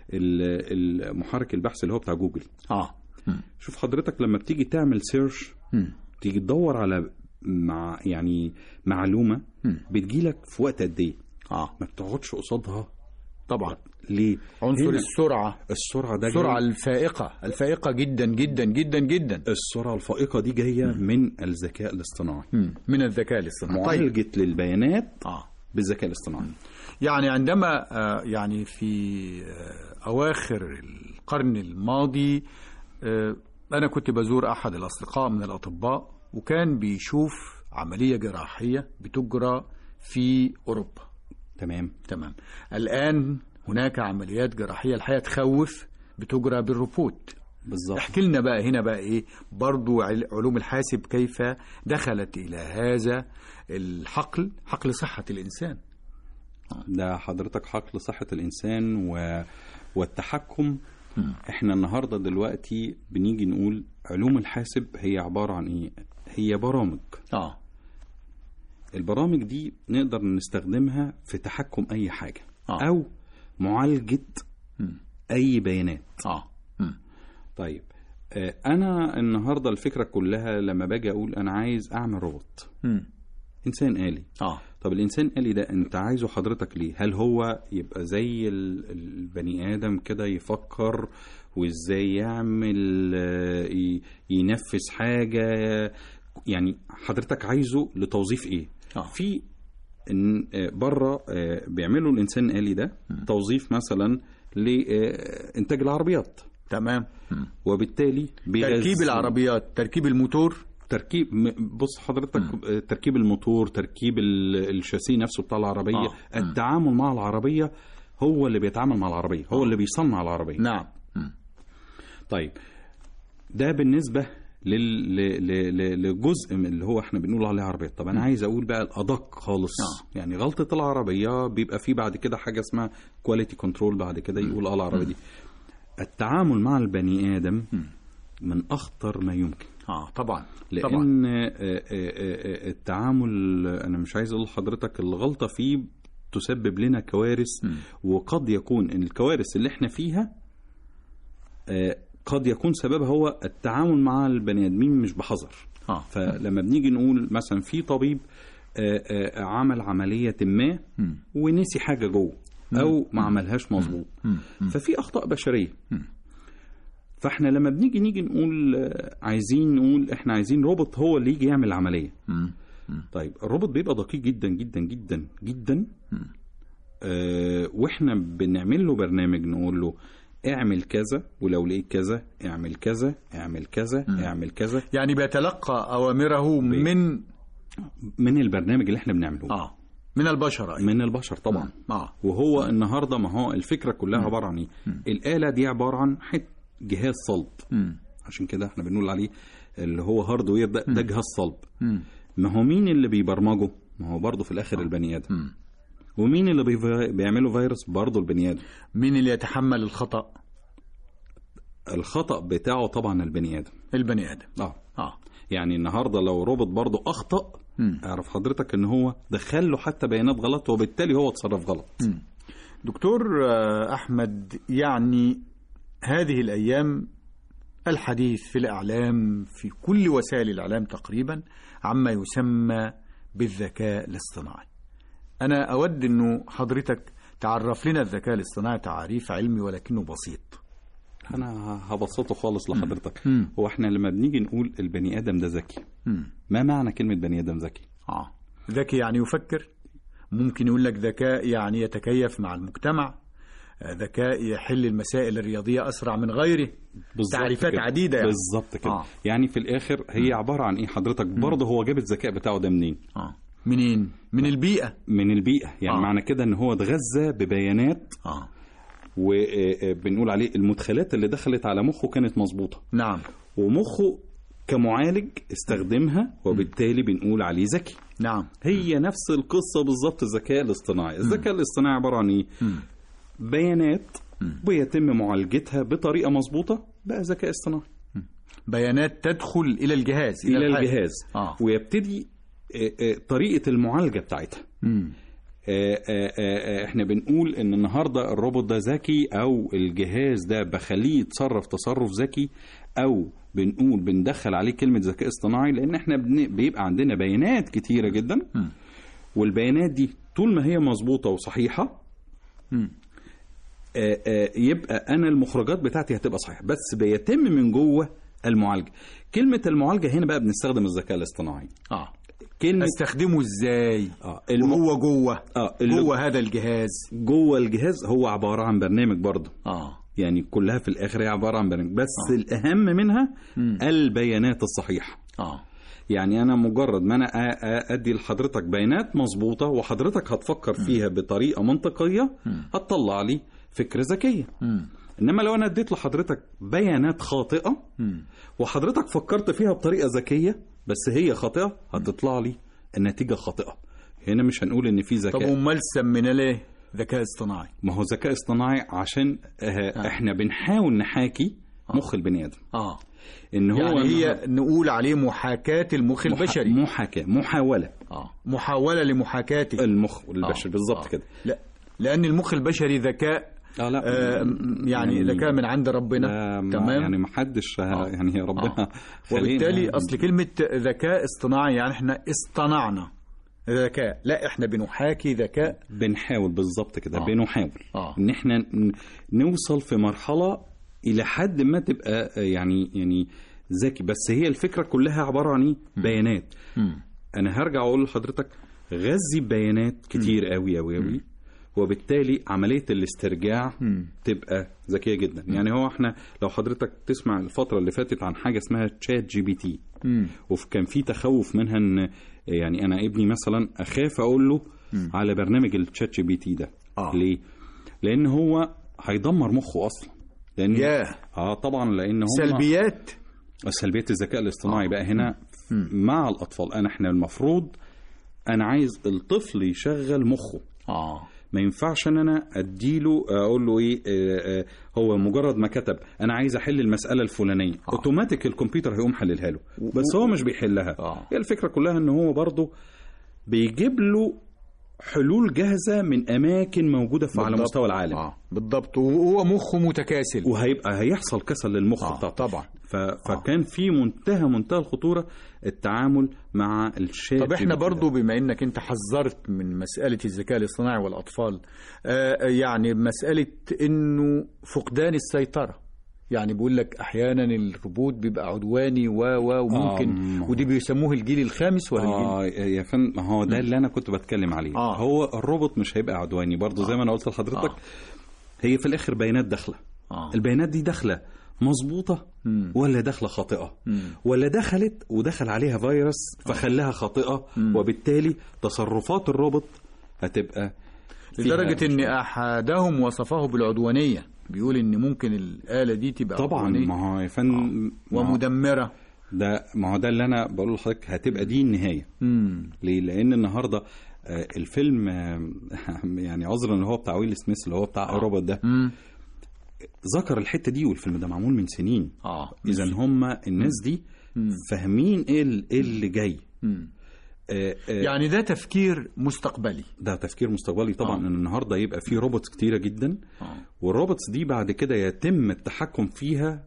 ال- المحرك البحث اللي هو بتاع جوجل اه مم. شوف حضرتك لما بتيجي تعمل سيرش مم. تيجي تدور على مع يعني معلومه مم. بتجيلك في وقت قد ايه اه ما بتقعدش قصادها طبعا ليه عنصر هنا السرعة السرعه ده السرعة جاي الفائقة الفائقة جدا جدا جدا جدا السرعه الفائقه دي جايه من الذكاء الاصطناعي مم. من الذكاء الاصطناعي طيب معالجه للبيانات اه بالذكاء الاصطناعي يعني عندما آه، يعني في آه، أواخر القرن الماضي آه، أنا كنت بزور أحد الأصدقاء من الأطباء وكان بيشوف عملية جراحية بتجرى في أوروبا تمام تمام الآن هناك عمليات جراحية الحقيقة تخوف بتجرى بالروبوت بالظبط احكي لنا بقى هنا بقى ايه برضو عل- علوم الحاسب كيف دخلت الى هذا الحقل حقل صحة الانسان ده حضرتك حقل صحة الإنسان و... والتحكم احنا النهاردة دلوقتي بنيجي نقول علوم الحاسب هي عبارة عن ايه هي برامج اه البرامج دي نقدر نستخدمها في تحكم أي حاجة آه. أو معالجة مم. أي بيانات اه مم. طيب آه، أنا النهاردة الفكرة كلها لما باجي أقول أنا عايز أعمل روبوت مم. إنسان آلي اه طب الانسان الآلي ده انت عايزه حضرتك ليه هل هو يبقى زي ال- البني ادم كده يفكر وازاي يعمل آه، ي- ينفذ حاجه يعني حضرتك عايزه لتوظيف ايه آه. في إن- آه، بره آه، بيعملوا الانسان الآلي ده توظيف مثلا لانتاج العربيات تمام مم. وبالتالي تركيب بيغذي- العربيات تركيب الموتور تركيب م- بص حضرتك آه، تركيب الموتور تركيب ال- الشاسيه نفسه بتاع العربيه آه. آه. التعامل مع العربيه هو اللي بيتعامل مع العربيه هو اللي بيصنع العربيه نعم مم. طيب ده بالنسبه لل... ل... ل... ل... لجزء من اللي هو احنا بنقول عليه عربيات طب انا عايز اقول بقى الادق خالص آه. يعني غلطه العربيه بيبقى في بعد كده حاجه اسمها كواليتي كنترول بعد كده يقول اه العربيه دي التعامل مع البني ادم من اخطر ما يمكن اه طبعا طبعا لان آه، آه، آه، التعامل انا مش عايز اقول لحضرتك الغلطه فيه تسبب لنا كوارث وقد يكون إن الكوارث اللي احنا فيها آه، قد يكون سببها هو التعامل مع البني ادمين مش بحذر اه فلما بنيجي نقول مثلا في طبيب آه، آه، عمل عمليه ما مم. ونسي حاجه جوه او ما عملهاش مظبوط مم. مم. ففي اخطاء بشريه فاحنا لما بنيجي نيجي نقول آه، عايزين نقول احنا عايزين روبوت هو اللي يجي يعمل العمليه مم. طيب الروبوت بيبقى دقيق جدا جدا جدا جدا آه واحنا بنعمل له برنامج نقول له اعمل كذا ولو لقيت كذا اعمل كذا اعمل كذا اعمل كذا يعني بيتلقى اوامره من من البرنامج اللي احنا بنعمله اه من البشر أيضا. من البشر طبعا اه وهو النهارده ما هو الفكره كلها عباره عن ايه الاله دي عباره عن حت جهاز صلب مم. عشان كده احنا بنقول عليه اللي هو هاردوير ده, ده جهاز صلب مم. ما هو مين اللي بيبرمجه ما هو برضه في الاخر البني ادم مم. ومين اللي بيف- بيعمله فيروس برضه البني ادم مين اللي يتحمل الخطأ الخطا بتاعه طبعا البني ادم البني ادم اه اه يعني النهارده لو روبوت برضه اخطا مم. اعرف حضرتك ان هو دخل له حتى بيانات غلط وبالتالي هو اتصرف غلط دكتور آه، أحمد يعني هذه الأيام الحديث في الإعلام في كل وسائل الإعلام تقريبا عما يسمى بالذكاء الاصطناعي أنا أود أنه حضرتك تعرف لنا الذكاء الاصطناعي تعريف علمي ولكنه بسيط انا هبسطه خالص لحضرتك مم. هو احنا لما بنيجي نقول البني ادم ده ذكي مم. ما معنى كلمه بني ادم ذكي آه. ذكي يعني يفكر ممكن يقول لك ذكاء يعني يتكيف مع المجتمع آه، ذكاء يحل المسائل الرياضية أسرع من غيره بالظبط تعريفات كده. عديدة يعني. بالظبط كده آه. آه. يعني في الاخر هي عباره عن ايه حضرتك برضه هو جاب الذكاء بتاعه ده منين آه. منين؟ من البيئة من البيئه يعني آه. آه. معنى كده ان هو اتغذى ببيانات آه. وبنقول عليه المدخلات اللي دخلت على مخه كانت مظبوطه نعم ومخه كمعالج استخدمها وبالتالي بنقول عليه ذكي نعم هي نفس القصه بالظبط الذكاء الاصطناعي الذكاء الاصطناعي عباره عن ايه مم. بيانات بيتم معالجتها بطريقه مظبوطه بقى ذكاء اصطناعي بيانات تدخل إلى الجهاز الى الحاسب. الجهاز آه. ويبتدي آه، آه، طريقه المعالجه بتاعتها مم. آه، آه، آه، احنا بنقول ان النهارده الروبوت ده ذكي او الجهاز ده بخليه يتصرف تصرف ذكي او بنقول بندخل عليه كلمه ذكاء اصطناعي لان احنا بن- بيبقى عندنا بيانات كتيره جدا مم. والبيانات دي طول ما هي مظبوطه وصحيحه مم. آه، آه، يبقى انا المخرجات بتاعتي هتبقى صحيحه بس بيتم من جوه المعالجه كلمه المعالجه هنا بقى بنستخدم الذكاء الاصطناعي آه. كلمه استخدمه ازاي اه الم... وهو جوه اه اللي جوه هذا الجهاز جوه الجهاز هو عباره عن برنامج برضه اه يعني كلها في الاخر هي عباره عن برنامج بس آه. الاهم منها مم. البيانات الصحيحه اه يعني انا مجرد ما انا أ- أ- ادي لحضرتك بيانات مظبوطه وحضرتك هتفكر فيها بطريقه منطقيه هتطلع لي فكره ذكيه مم. انما لو انا اديت لحضرتك بيانات خاطئه مم. وحضرتك فكرت فيها بطريقه ذكيه بس هي خاطئه هتطلع لي النتيجه خاطئه هنا مش هنقول ان في طب ذكاء امال سمينا ليه ذكاء اصطناعي ما هو ذكاء اصطناعي عشان آه احنا بنحاول نحاكي مخ البني ادم اه ان هو يعني هي النهاردة نقول عليه محاكاة المخ مح- البشري محاكاه محاوله اه محاولة لمحاكاته المخ البشري آه. بالظبط آه. كده لا لأن المخ البشري ذكاء اه لا آه م- يعني ذكاء من عند ربنا لا، ما- تمام يعني ما حدش آه. يعني ربنا آه. خلينا- وبالتالي أصل كلمة ذكاء اصطناعي يعني احنا اصطنعنا ذكاء لا احنا بنحاكي ذكاء بنحاول بالظبط كده آه. بنحاول آه. ان احنا ن- نوصل في مرحله الى حد ما تبقى آه، يعني يعني ذكي بس هي الفكره كلها عباره عن ايه بيانات مم. انا هرجع اقول لحضرتك غذي بيانات كتير قوي قوي قوي وبالتالي عمليه الاسترجاع مم. تبقى ذكيه جدا يعني هو احنا لو حضرتك تسمع الفتره اللي فاتت عن حاجه اسمها تشات جي بي تي مم. وكان في تخوف منها ان يعني انا ابني مثلا اخاف اقول له على برنامج التشات جي بي تي ده آه. ليه لان هو هيدمر مخه اصلا لان ياه. اه طبعا لان هو سلبيات سلبيه الذكاء الاصطناعي بقى هنا مع الاطفال انا احنا المفروض انا عايز الطفل يشغل مخه اه ما ينفعش ان انا اديله اقول له ايه آه، آه، هو مجرد ما كتب انا عايز احل المساله الفلانيه آه. اوتوماتيك الكمبيوتر هيقوم حللها له بس هو مش بيحلها آه. هي الفكره كلها ان هو برضه بيجيب له حلول جاهزه من اماكن موجوده في على بالضبط. مستوى العالم اه بالضبط وهو مخه متكاسل وهيبقى هيحصل كسل للمخ آه بتاعه طبعا ف... فكان في منتهى منتهى الخطوره التعامل مع الشات طب احنا جي بي تي برضو ده. بما انك انت حذرت من مسألة الذكاء الاصطناعي والأطفال آه يعني مسألة انه فقدان السيطرة يعني بيقول لك احيانا الروبوت بيبقى عدواني و و وممكن آه. ودي بيسموه الجيل الخامس ولا الجيل اه يا فندم ما هو ده اللي انا كنت بتكلم عليه آه. هو الروبوت مش هيبقى عدواني برضه زي ما انا قلت لحضرتك آه. هي في الاخر بيانات داخله آه. البيانات دي داخله مظبوطه مم. ولا داخله خاطئه مم. ولا دخلت ودخل عليها فيروس فخلاها خاطئه وبالتالي تصرفات الروبوت هتبقى فيها لدرجة ان مشكلة. احدهم وصفه بالعدوانية بيقول ان ممكن الآلة دي تبقى طبعا عدوانية ما هو يا فندم ما هو ومدمرة ده ما هو ده اللي انا بقول لحضرتك هتبقى دي النهايه مم. ليه؟ لأن النهارده آه، الفيلم آه، يعني عذرا اللي هو بتاع ويل سميث اللي هو بتاع الروبوت ده مم. ذكر الحته دي والفيلم ده معمول من سنين اه اذا هم الناس دي فاهمين ايه ال- إيه اللي جاي مم. آه، آه، يعني ده تفكير مستقبلي ده تفكير مستقبلي طبعا آه. ان النهارده يبقى في روبوتس كتيره جدا آه. والروبوتس دي بعد كده يتم التحكم فيها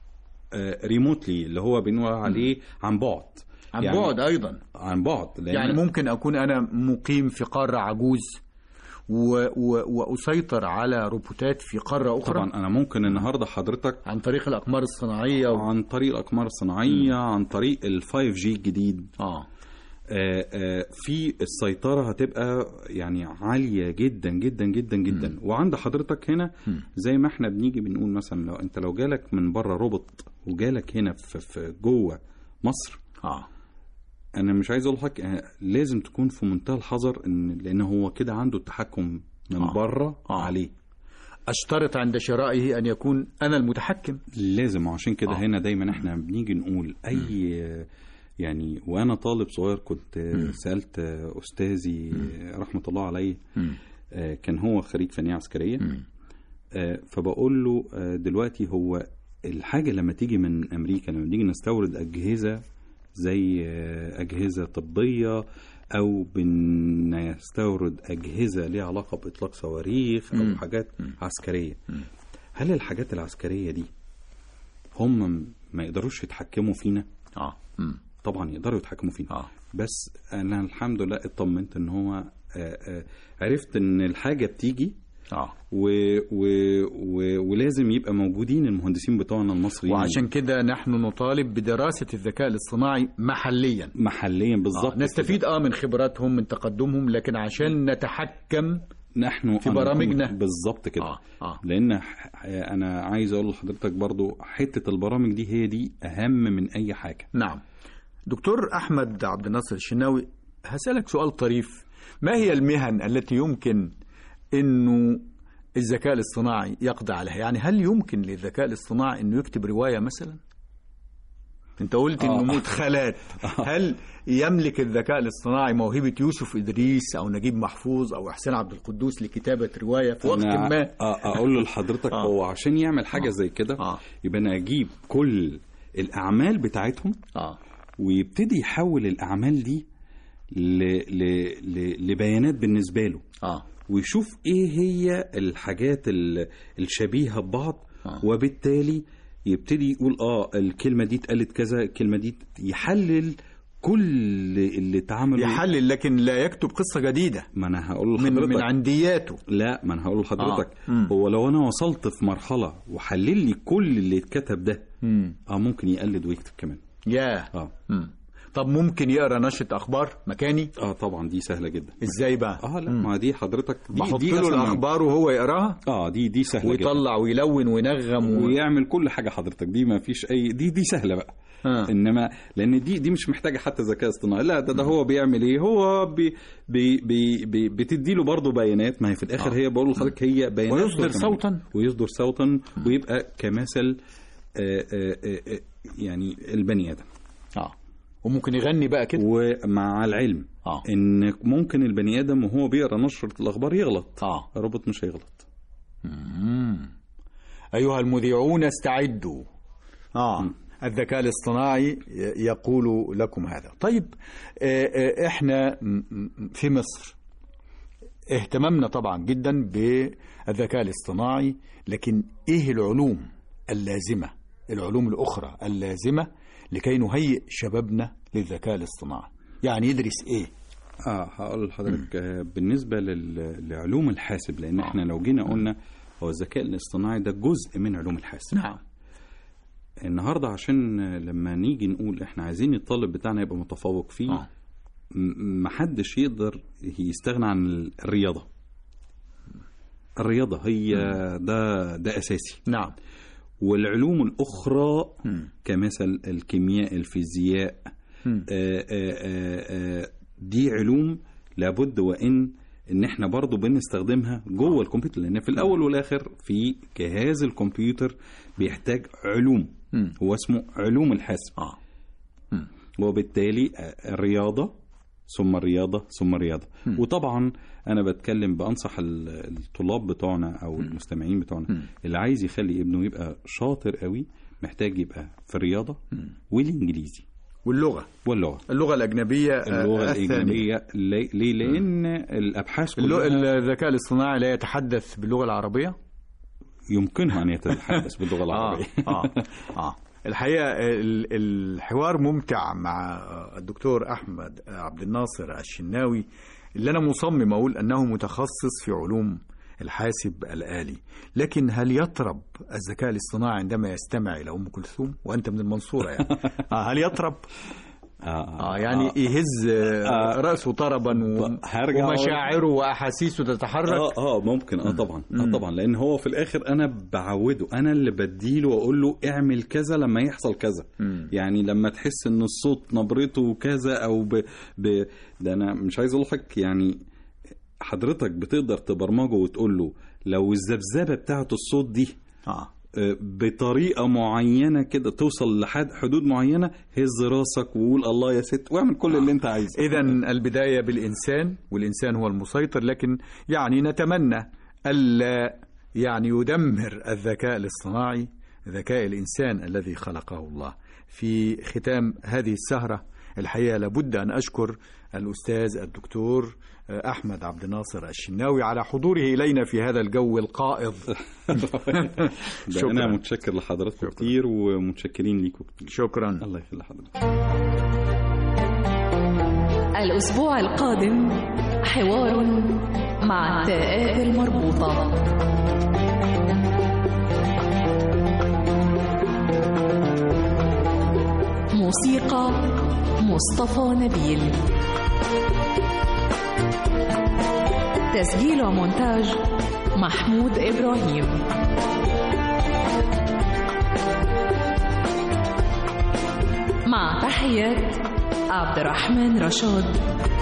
ريموتلي اللي هو بنقول عليه عن بعد عن يعني بعد ايضا عن بعد لأن يعني ممكن اكون انا مقيم في قاره عجوز و... و... واسيطر على روبوتات في قاره اخرى طبعا انا ممكن النهارده حضرتك عن طريق الاقمار الصناعيه و... عن طريق الاقمار الصناعيه عن طريق ال 5 جي الجديد اه آه، آه، في السيطرة هتبقى يعني عالية جدا جدا جدا جدا وعند حضرتك هنا زي ما احنا بنيجي بنقول مثلا لو انت لو جالك من بره روبوت وجالك هنا في, في جوه مصر اه انا مش عايز اقول لك آه، لازم تكون في منتهى الحذر ان لان هو كده عنده التحكم من آه. بره آه. عليه اشترط عند شرائه ان يكون انا المتحكم لازم وعشان كده آه. هنا دايما احنا بنيجي نقول اي يعني وانا طالب صغير كنت سالت استاذي رحمه الله عليه آه، كان هو خريج فنيه عسكريه آه، فبقول له آه، دلوقتي هو الحاجه لما تيجي من امريكا لما نيجي نستورد اجهزه زي آه، اجهزه طبيه او بنستورد اجهزه ليها علاقه باطلاق صواريخ او حاجات عسكريه هل الحاجات العسكريه دي هم ما يقدروش يتحكموا فينا اه مم. طبعا يقدروا يتحكموا فينا اه بس انا الحمد لله اطمنت ان هو آه، آه، عرفت ان الحاجه بتيجي اه و و و ولازم يبقى موجودين المهندسين بتوعنا المصريين وعشان كده نحن نطالب بدراسه الذكاء الاصطناعي محليا محليا بالظبط آه. نستفيد اه من خبراتهم من تقدمهم لكن عشان نتحكم نحن في أنا- برامجنا. بالظبط كده آه، آه. لان ح- انا عايز اقول لحضرتك برضو حته البرامج دي هي دي اهم من اي حاجه نعم دكتور أحمد عبد الناصر الشناوي هسألك سؤال طريف ما هي المهن التي يمكن أنه الذكاء الاصطناعي يقضي عليها يعني هل يمكن للذكاء الاصطناعي أنه يكتب رواية مثلا انت قلت انه آه. مدخلات هل يملك الذكاء الاصطناعي موهبة يوسف إدريس أو نجيب محفوظ أو إحسان عبد القدوس لكتابة رواية في وقت أنا ما أ- اقول له لحضرتك آه. هو عشان يعمل حاجه آه. زي كده آه. يبقى انا اجيب كل الاعمال بتاعتهم آه. ويبتدي يحول الاعمال دي ل... ل... ل... لبيانات بالنسبه له آه. ويشوف ايه هي الحاجات ال- الشبيهه ببعض آه. وبالتالي يبتدي يقول اه الكلمه دي اتقالت كذا الكلمه دي يحلل كل اللي اتعمل يحلل لكن لا يكتب قصة جديدة ما انا هقول من لحضرتك من عندياته لا ما انا هقول لحضرتك آه. مم. هو لو انا وصلت في مرحله وحلل لي كل اللي اتكتب ده مم. اه ممكن يقلد ويكتب كمان ياه اه مم. طب ممكن يقرا نشرة اخبار مكاني اه طبعا دي سهله جدا ازاي بقى اه لا ما دي حضرتك دي بحط دي له أصلاً- الاخبار وهو يقراها اه دي دي سهله جدا ويطلع ويلون وينغم و... ويعمل كل حاجه حضرتك دي ما فيش اي دي دي سهله بقى آه. انما لان دي دي مش محتاجه حتى ذكاء اصطناعي لا ده, ده هو بيعمل ايه هو بي بي بي بي بتدي له برضه بيانات ما هي في الاخر آه. هي بقول لحضرتك هي بيانات ويصدر وكمان- صوتاً. ويصدر صوتا ويبقى كمثل آه، آه، آه، آه، يعني البني ادم اه وممكن يغني بقى كده ومع العلم آه. ان ممكن البني ادم وهو بيقرا نشره الاخبار يغلط اه الروبوت مش هيغلط مم. ايها المذيعون استعدوا اه الذكاء الاصطناعي ي- يقول لكم هذا طيب آه، آه، احنا م- م- في مصر اهتممنا طبعا جدا بالذكاء الاصطناعي لكن ايه العلوم اللازمه العلوم الاخرى اللازمه لكي نهيئ شبابنا للذكاء الاصطناعي يعني يدرس ايه اه هقول لحضرتك آه، بالنسبه لل- لعلوم الحاسب لان احنا لو جينا قلنا هو الذكاء الاصطناعي ده جزء من علوم الحاسب نعم النهارده عشان آه، لما نيجي نقول احنا عايزين الطالب بتاعنا يبقى متفوق فيه آه. م- محدش يقدر يستغنى عن الرياضه الرياضه هي ده ده اساسي نعم والعلوم الاخرى مم. كمثل الكيمياء الفيزياء مم. آه، آه، آه، آه، دي علوم لابد وان ان احنا برضو بنستخدمها جوه الكمبيوتر لان في الاول والاخر في جهاز الكمبيوتر بيحتاج علوم مم. هو اسمه علوم الحاسب اه وبالتالي آه، الرياضه ثم الرياضه ثم الرياضه وطبعا انا بتكلم بانصح ال- الطلاب بتوعنا او المستمعين بتوعنا اللي عايز يخلي ابنه يبقى شاطر قوي محتاج يبقى في الرياضه والانجليزي واللغة واللغه اللغة الأجنبية آه، اللغه الثانية. الاجنبيه ليه؟ ليه؟ لان الابحاث اللغة- كلها الذكاء الاصطناعي لا يتحدث باللغة العربية يمكنه ان يتحدث باللغه العربيه آه آه آه الحقيقة ال- الحوار ممتع مع الدكتور أحمد عبد الناصر الشناوي اللي أنا مصمم أقول أنه متخصص في علوم الحاسب الآلي لكن هل يطرب الذكاء الاصطناعي عندما يستمع إلى أم كلثوم وأنت من المنصورة يعني آه هل يطرب آه يعني يهز آه رأسه طربا و- هرجع أقول- ومشاعره وأحاسيسه تتحرك اه اه ممكن اه طبعا اه طبعا لان هو في الاخر انا بعوده انا اللي بديله واقول له اعمل كذا لما يحصل كذا مم. يعني لما تحس ان الصوت نبرته كذا او ب... ب... ده انا مش عايز اقول لك يعني حضرتك بتقدر تبرمجه وتقول له لو الذبذبه بتاعه الصوت دي آه آه، بطريقه معينه كده توصل لحد حدود معينه هز راسك وقول الله يا ست واعمل كل اللي انت عايزه إذا البداية بالإنسان والإنسان هو المسيطر لكن يعني نتمنى ألا يعني يدمر الذكاء الاصطناعي ذكاء الإنسان الذي خلقه الله في ختام هذه السهرة الحقيقة لابد أن أشكر الأستاذ الدكتور أحمد عبد الناصر الشناوي على حضوره إلينا في هذا الجو القائض ده شكراً. انا متشكر لحضراتكم كتير ومتشكرين ليكم كتير شكرا الله يخلي حضرتك الأسبوع القادم حوار مع التاءات المربوطة موسيقى مصطفى نبيل تسجيل ومونتاج محمود إبراهيم مع تحيات عبد الرحمن رشاد